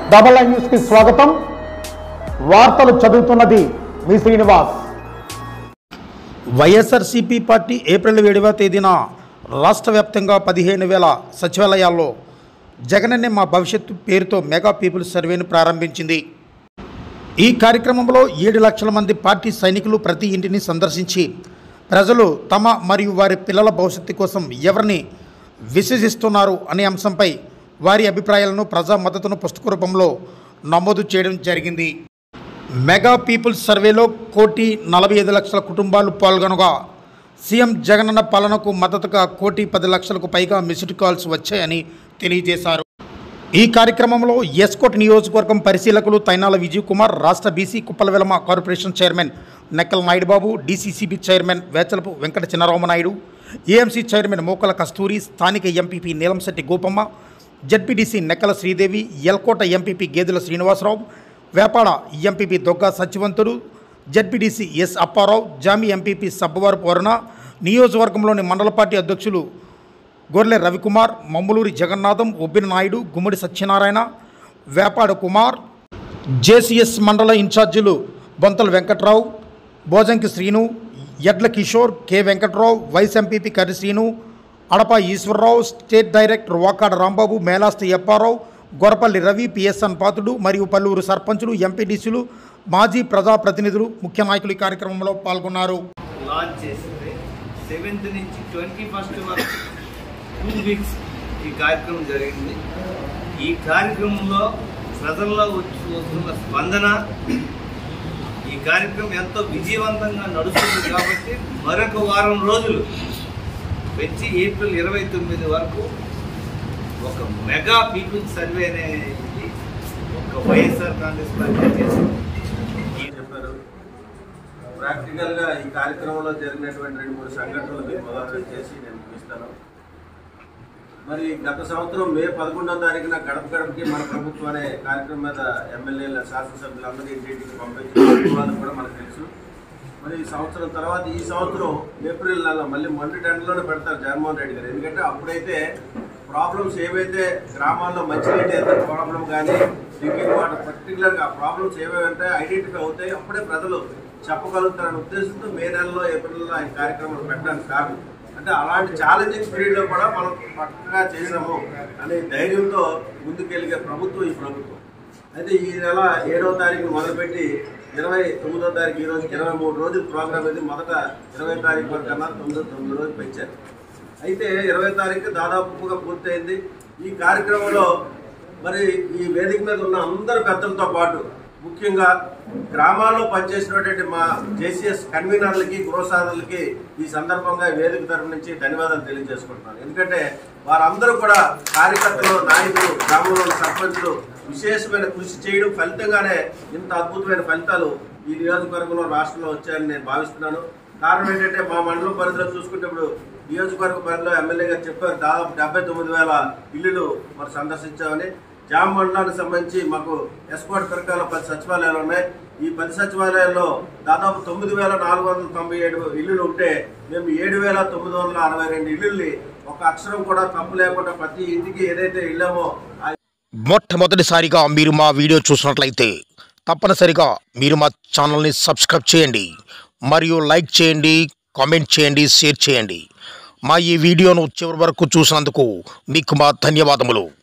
double nine news కి స్వాగతం వార్తలు చదువుతున్నది మీ శ్రీనివాస్ వైఎస్ఆర్సీపీ పార్టీ ఏప్రిల్ ఏడవ తేదీన రాష్ట్ర వ్యాప్తంగా పదిహేను వేల సచివాలయాల్లో జగనన్నే మా భవిష్యత్తు పేరుతో మెగా పీపుల్ సర్వేను ప్రారంభించింది ఈ కార్యక్రమంలో ఏడు లక్షల మంది పార్టీ సైనికులు ప్రతి ఇంటిని సందర్శించి ప్రజలు తమ మరియు వారి పిల్లల భవిష్యత్తు కోసం ఎవరిని విశ్వసిస్తున్నారు అనే అంశంపై వారి అభిప్రాయాలను ప్రజా మద్దతును పుస్తక రూపంలో నమోదు చేయడం జరిగింది మెగా పీపుల్స్ సర్వేలో కోటి నలభై ఐదు లక్షల కుటుంబాలు పాల్గొనగా సీఎం జగనన్న పాలనకు మద్దతుగా కోటి పది లక్షలకు పైగా మిస్డ్ కాల్స్ వచ్చాయని తెలియజేశారు ఈ కార్యక్రమంలో ఎస్కోట్ నియోజకవర్గం పరిశీలకులు తైనాల విజయ్ కుమార్ రాష్ట్ర BC Kuppalavelama corporation chairman Nekkala Naidubabu DCCB chairman Vechalapu Venkata Chinnaramanaidu AMC chairman Mokala Kasturi స్థానిక MPP Neelamsetti Gopamma ZPTC Nekkala Sridevi Elkota MPP Gedela Srinivasa Rao Vepada MPP Dogga Satyavantudu ZPTC S Appa Rao Jami MPP Sabbavarapu Varuna నియోజకవర్గంలోని మండల పార్టీ అధ్యక్షులు గొర్లె రవికుమార్ మమ్ములూరి జగన్నాథం ఒబ్బిన నాయుడు గుమ్మడి సత్యనారాయణ వేపాడ కుమార్ జేసీఎస్ మండల ఇన్ఛార్జీలు Bontala Venkat Rao Bhojanki Srinu Edla Kishore K Venkat Rao vice MPP Karri Srinu అడప Eswara Rao state director Vakada Rambabu Melasti Apparao Gorapalli Ravi PSN Patudu మరియు పలువురు సర్పంచులు ఎంపీడీసీలు మాజీ ప్రజాప్రతినిధులు ముఖ్య నాయకులు ఈ కార్యక్రమంలో పాల్గొన్నారు లాంచ్ చేసింది సెవెంత్ నుంచి ట్వంటీ ఫస్ట్ వరకు టూ వీక్స్ ఈ కార్యక్రమం జరిగింది ఈ కార్యక్రమంలో ప్రజల్లో వచ్చి వస్తున్న స్పందన ఈ కార్యక్రమం ఎంతో విజయవంతంగా నడుస్తుంది కాబట్టి మరొక వారం రోజులు వచ్చి ఏప్రిల్ ఇరవై తొమ్మిది వరకు ఒక మెగా పీపుల్ సర్వే అనేది ఒక వైఎస్ఆర్ కాంగ్రెస్ పార్టీ చేసింది ఈ చెప్పారు ప్రాక్టికల్గా ఈ కార్యక్రమంలో జరిగినటువంటి రెండు మూడు సంఘటనలు మీరు మొదలు చేసి నేను ముగిస్తాను మరి గత సంవత్సరం మే పదకొండవ తారీఖున గడప గడపకి మన ప్రభుత్వం అనే కార్యక్రమం మీద ఎమ్మెల్యేల శాసనసభ్యులందరూ ఇంటింటికి పంపించిన వాళ్ళు కూడా మనకు తెలుసు మరి ఈ సంవత్సరం తర్వాత ఈ సంవత్సరం ఏప్రిల్ నెల మళ్ళీ మొదటి ఎండలోనే పెడతారు జగన్మోహన్ రెడ్డి గారు ఎందుకంటే అప్పుడైతే ప్రాబ్లమ్స్ ఏవైతే గ్రామాల్లో మంచినీటి ఎదురు ప్రాబ్లం కానీ డ్రింకింగ్ వాటర్ పర్టికులర్గా ఆ ప్రాబ్లమ్స్ ఏవేవంటే ఐడెంటిఫై అవుతాయి అప్పుడే ప్రజలు చెప్పగలుగుతారనే ఉద్దేశంతో మే నెలలో ఏప్రిల్లో ఆయన కార్యక్రమాలు పెట్టడానికి కారణం అంటే అలాంటి ఛాలెంజింగ్ పీరియడ్లో కూడా మనం పక్కగా చేసాము అనే ధైర్యంతో ముందుకెళ్ళే ప్రభుత్వం ఈ ప్రభుత్వం అయితే ఈ నెల ఏడవ తారీఖు మొదలుపెట్టి ఇరవై తొమ్మిదో తారీఖు ఈ రోజు ఇరవై మూడు రోజుల ప్రోగ్రామ్ ఇది మొదట ఇరవై తారీఖు వరకు కన్నా తొమ్మిదో తొమ్మిది రోజులు పెంచారు అయితే ఇరవై తారీఖు దాదాపుగా పూర్తయింది ఈ కార్యక్రమంలో మరి ఈ వేదిక మీద ఉన్న అందరు పెద్దలతో పాటు ముఖ్యంగా గ్రామాల్లో పనిచేసినటువంటి మా జేసీఎస్ కన్వీనర్లకి గృహసాధులకి ఈ సందర్భంగా ఈ వేదిక తరఫు నుంచి ధన్యవాదాలు తెలియజేసుకుంటున్నాను ఎందుకంటే వారందరూ కూడా కార్యకర్తలు నాయకులు గ్రామంలో ఉన్న సర్పంచులు విశేషమైన కృషి చేయడం ఫలితంగానే ఇంత అద్భుతమైన ఫలితాలు ఈ నియోజకవర్గంలో రాష్ట్రంలో వచ్చాయని నేను భావిస్తున్నాను కారణం ఏంటంటే మా మండలం పరిధిలో చూసుకుంటే ఇప్పుడు నియోజకవర్గ పరిధిలో ఎమ్మెల్యే గారు చెప్పారు దాదాపు డెబ్బై తొమ్మిది వేల ఇల్లులు మరి సందర్శించామని జామ్ మండలానికి సంబంధించి మాకు ఎస్కోట్ పిరకాల పది సచివాలయాలు ఉన్నాయి ఈ పది సచివాలయాల్లో దాదాపు తొమ్మిది వేల నాలుగు వందల తొంభై ఏడు ఇల్లులు ఉంటే మేము ఏడు వేల తొమ్మిది వందల అరవై రెండు ఇల్లుల్ని ఒక అక్షరం కూడా తప్పు లేకుండా ప్రతి ఇంటికి ఏదైతే ఇళ్ళామో ఆ మొట్టమొదటిసారిగా మీరు మా వీడియో చూసినట్లయితే తప్పనిసరిగా మీరు మా ఛానల్ని సబ్స్క్రైబ్ చేయండి మరియు లైక్ చేయండి కామెంట్ చేయండి షేర్ చేయండి మా ఈ వీడియోను చివరి వరకు చూసినందుకు మీకు మా ధన్యవాదములు